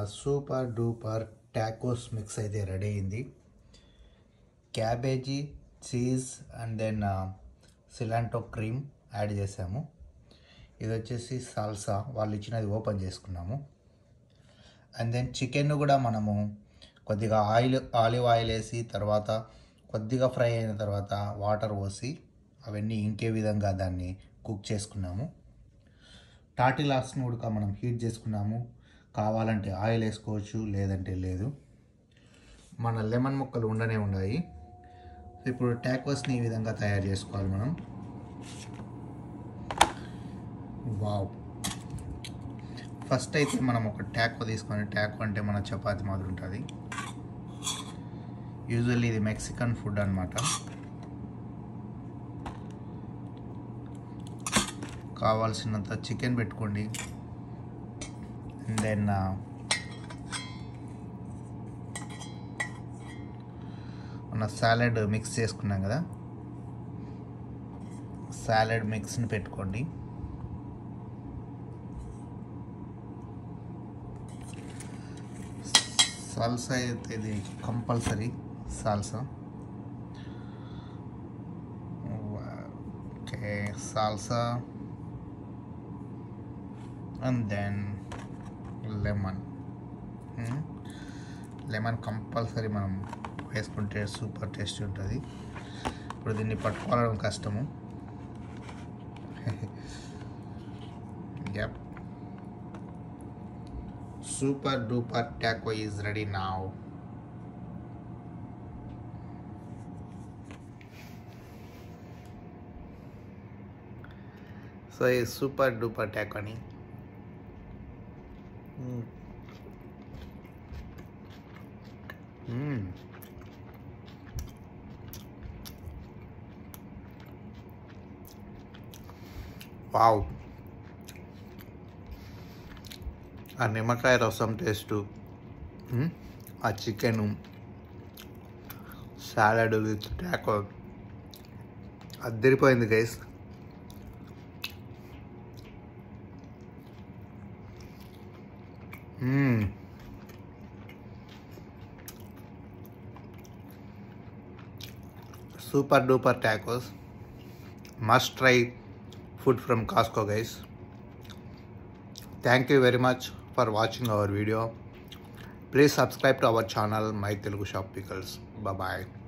Super duper tacos mix అయితే ready అయింది cabbage cheese and then cilantro cream add చేసాము ఇది వచ్చేసి సాల్సా వాళ్ళు ఇచ్చినది ఓపెన్ చేసుకున్నాము అండ్ దెన్ చికెన్ కూడా మనము కొద్దిగా ఆయిల్ ఆలివ్ ఆయిల్ వేసి తర్వాత కొద్దిగా ఫ్రై అయిన తర్వాత వాటర్ పోసి అవన్నీ ఇంకే విధంగా దాన్ని కుక్ చేసుకున్నాము టాటిలాస్ను కూడా మనం హీట్ చేసుకున్నాము కావాలంటే ఆయిల్ వేసుకోవచ్చు లేదంటే లేదు మన లెమన్ ముక్కలు ఉండనే ఉన్నాయి ఇప్పుడు టాకోస్ని ఈ విధంగా తయారు చేసుకోవాలి మనం వావ్ ఫస్ట్ అయితే మనం ఒక ట్యాకో తీసుకొని ట్యాకో అంటే మన చపాతి మాదిరి ఉంటుంది యూజువల్లీ ఇది మెక్సికన్ ఫుడ్ అనమాట కావాల్సినంత చికెన్ పెట్టుకోండి అండ్ దెన్ మన సాలెడ్ మిక్స్ చేసుకున్నాం కదా సాలెడ్ మిక్స్ని పెట్టుకోండి సాల్సా అయితే ఇది compulsory salsa okay salsa and then lemon lemon compulsory మనం వేసుకుంటే సూపర్ టేస్టీ ఉంటుంది ఇప్పుడు దీన్ని పట్టుకోవడం కష్టము yup super duper taco is ready now so ఈ సూపర్ డూపర్ టాకోని వావ్ ఆ నిమ్మకాయ రసం టేస్టు ఆ చికెను సాలడ్ విత్ టాకో అద్దరిపోయింది guys super duper tacos must try food from Costco guys thank you very much for watching our video. Please subscribe to our channel, My Telugu Shop Pickles. Bye bye.